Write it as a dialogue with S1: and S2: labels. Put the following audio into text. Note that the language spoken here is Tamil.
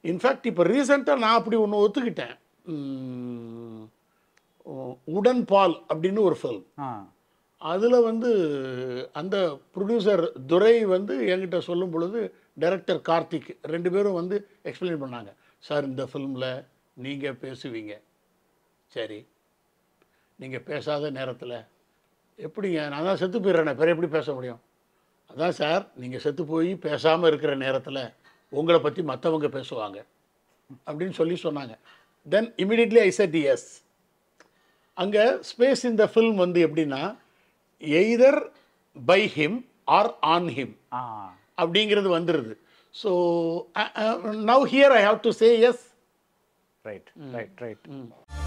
S1: இன்ஃபேக்ட் இப்போ ரீசெண்டாக நான் அப்படி ஒன்று ஒத்துக்கிட்டேன் உம், உடன் பால் அப்படின்னு ஒரு ஃபில்ம்
S2: ஆ
S1: அதில் வந்து அந்த ப்ரொடியூசர் துரை வந்து என்கிட்ட சொல்லும் பொழுது டைரக்டர் கார்த்திக் ரெண்டு பேரும் வந்து எக்ஸ்பிளைன் பண்ணாங்க சார் இந்த ஃபில்மில் நீங்கள் பேசுவீங்க சரி நீங்கள் பேசாத நேரத்தில் எப்படிங்க நான் தான் செத்து போயிடுறேனே பிற எப்படி பேச முடியும் அதான் சார் நீங்கள் செத்து போய் பேசாமல் இருக்கிற நேரத்தில் உங்களை பற்றி மற்றவங்க பேசுவாங்க அப்படின்னு சொல்லி சொன்னாங்க then immediately I said yes அங்கே ஸ்பேஸ் இந்த ஃபில்ம் வந்து எப்படின்னா either by him or on him
S2: ஆ
S1: அப்படிங்கிறது வந்துடுது so now here I have to say yes
S2: right right right